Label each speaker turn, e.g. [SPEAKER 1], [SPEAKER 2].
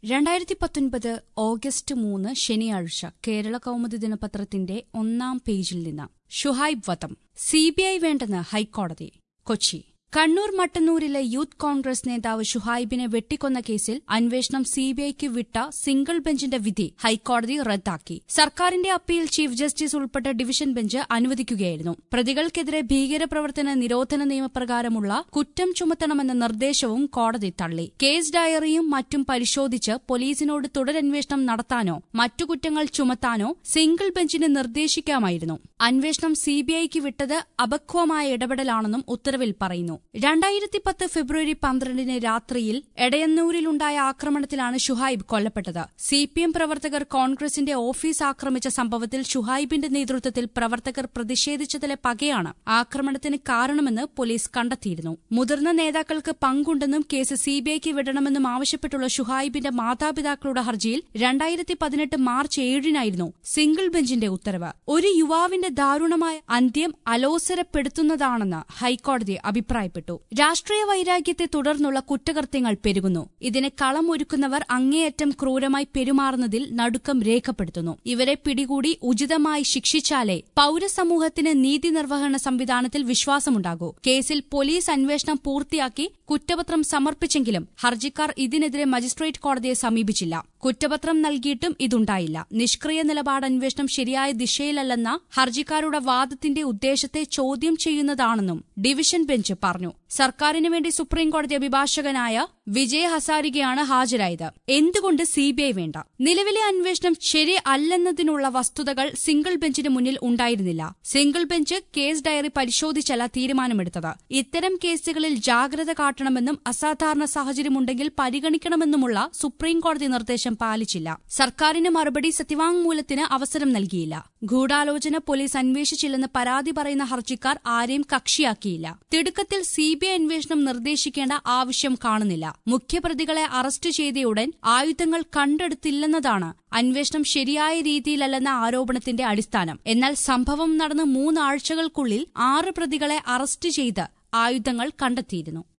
[SPEAKER 1] രണ്ടായിരത്തി പത്തൊൻപത് ഓഗസ്റ്റ് മൂന്ന് ശനിയാഴ്ച കേരള കൗമുദി ദിനപത്രത്തിന്റെ ഒന്നാം പേജിൽ നിന്ന് ഷുഹൈബ് വധം സിബിഐ വേണ്ടെന്ന് ഹൈക്കോടതി കൊച്ചി കണ്ണൂർ മട്ടന്നൂരിലെ യൂത്ത് കോൺഗ്രസ് നേതാവ് ഷുഹൈബിനെ വെട്ടിക്കൊന്ന കേസിൽ അന്വേഷണം സിബിഐക്ക് വിട്ട സിംഗിൾ ബെഞ്ചിന്റെ വിധി ഹൈക്കോടതി റദ്ദാക്കി സർക്കാരിന്റെ അപ്പീൽ ചീഫ് ജസ്റ്റിസ് ഉൾപ്പെട്ട ഡിവിഷൻ ബെഞ്ച് അനുവദിക്കുകയായിരുന്നു പ്രതികൾക്കെതിരെ ഭീകരപ്രവർത്തന നിരോധന നിയമപ്രകാരമുള്ള കുറ്റം ചുമത്തണമെന്ന നിർദ്ദേശവും കോടതി തള്ളി കേസ് ഡയറിയും മറ്റും പരിശോധിച്ച് പോലീസിനോട് തുടരന്വേഷണം നടത്താനോ മറ്റു കുറ്റങ്ങൾ ചുമത്താനോ സിംഗിൾ ബെഞ്ചിന് നിർദ്ദേശിക്കാമായിരുന്നു അന്വേഷണം സിബിഐക്ക് വിട്ടത് അപക്വമായ ഇടപെടലാണെന്നും ഉത്തരവിൽ പറയുന്നു രണ്ടായിരത്തി പത്ത് ഫെബ്രുവരി പന്ത്രണ്ടിന് രാത്രിയിൽ എടയന്നൂരിലുണ്ടായ ആക്രമണത്തിലാണ് ഷുഹൈബ് കൊല്ലപ്പെട്ടത് സി പി എം പ്രവർത്തകർ കോൺഗ്രസിന്റെ ഓഫീസ് ആക്രമിച്ച സംഭവത്തിൽ ഷുഹൈബിന്റെ നേതൃത്വത്തിൽ പ്രവർത്തകർ പ്രതിഷേധിച്ചതിലെ പകയാണ് ആക്രമണത്തിന് കാരണമെന്ന് പോലീസ് കണ്ടെത്തിയിരുന്നു മുതിർന്ന നേതാക്കൾക്ക് പങ്കുണ്ടെന്നും കേസ് സിബിഐക്ക് വിടണമെന്നും ആവശ്യപ്പെട്ടുള്ള ഷുഹൈബിന്റെ മാതാപിതാക്കളുടെ ഹർജിയിൽ രണ്ടായിരത്തി പതിനെട്ട് മാർച്ച് ഏഴിനായിരുന്നു സിംഗിൾ ബെഞ്ചിന്റെ ഉത്തരവ് ഒരു യുവാവിന്റെ ദാരുണമായ അന്ത്യം അലോസരപ്പെടുത്തുന്നതാണെന്ന് ഹൈക്കോടതി അഭിപ്രായപ്പെട്ടു രാഷ്ട്രീയ വൈരാഗ്യത്തെ തുടർന്നുള്ള കുറ്റകൃത്യങ്ങൾ പെരുകുന്നു ഇതിന് കളമൊരുക്കുന്നവർ അങ്ങേയറ്റം ക്രൂരമായി പെരുമാറുന്നതിൽ നടുക്കം രേഖപ്പെടുത്തുന്നു ഇവരെ പിടികൂടി ഉചിതമായി ശിക്ഷിച്ചാലേ പൌരസമൂഹത്തിന് നീതി നിർവഹണ സംവിധാനത്തിൽ വിശ്വാസമുണ്ടാകൂ കേസിൽ പോലീസ് അന്വേഷണം പൂർത്തിയാക്കി കുറ്റപത്രം സമർപ്പിച്ചെങ്കിലും ഹർജിക്കാർ ഇതിനെതിരെ മജിസ്ട്രേറ്റ് കോടതിയെ സമീപിച്ചില്ല കുറ്റപത്രം നൽകിയിട്ടും ഇതുണ്ടായില്ല നിഷ്ക്രിയ നിലപാട് അന്വേഷണം ശരിയായ ദിശയിലല്ലെന്ന ഹർജിക്കാരുടെ വാദത്തിന്റെ ഉദ്ദേശത്തെ ചോദ്യം ചെയ്യുന്നതാണെന്നും ഡിവിഷൻ ബെഞ്ച് പറഞ്ഞു സർക്കാരിനു വേണ്ടി സുപ്രീംകോടതി അഭിഭാഷകനായ വിജയ് ഹസാരികയാണ് ഹാജരായത് എന്തുകൊണ്ട് സിബിഐ വേണ്ട നിലവിലെ അന്വേഷണം ശരി അല്ലെന്നതിനുള്ള വസ്തുതകൾ സിംഗിൾ ബെഞ്ചിന് മുന്നിൽ ഉണ്ടായിരുന്നില്ല സിംഗിൾ ബെഞ്ച് കേസ് ഡയറി പരിശോധിച്ചല്ല തീരുമാനമെടുത്തത് ഇത്തരം കേസുകളിൽ ജാഗ്രത കാട്ടണമെന്നും അസാധാരണ സാഹചര്യമുണ്ടെങ്കിൽ പരിഗണിക്കണമെന്നുമുള്ള സുപ്രീംകോടതി നിർദ്ദേശം പാലിച്ചില്ല സർക്കാരിന് മറുപടി സത്യവാങ്മൂലത്തിന് അവസരം നൽകിയില്ല ഗൂഢാലോചന പോലീസ് അന്വേഷിച്ചില്ലെന്ന് പരാതി പറയുന്ന ഹർജിക്കാർ ആരെയും കക്ഷിയാക്കിയില്ല തിടുക്കത്തിൽ സിബിഐ അന്വേഷണം നിർദ്ദേശിക്കേണ്ട ആവശ്യം കാണുന്നില്ല മുഖ്യപ്രതികളെ അറസ്റ്റ് ചെയ്തയുടൻ ആയുധങ്ങൾ കണ്ടെടുത്തില്ലെന്നതാണ് അന്വേഷണം ശരിയായ രീതിയിലല്ലെന്ന ആരോപണത്തിന്റെ അടിസ്ഥാനം എന്നാൽ സംഭവം നടന്ന് മൂന്നാഴ്ചകൾക്കുള്ളിൽ ആറ് പ്രതികളെ അറസ്റ്റ് ചെയ്ത് ആയുധങ്ങൾ കണ്ടെത്തിയിരുന്നു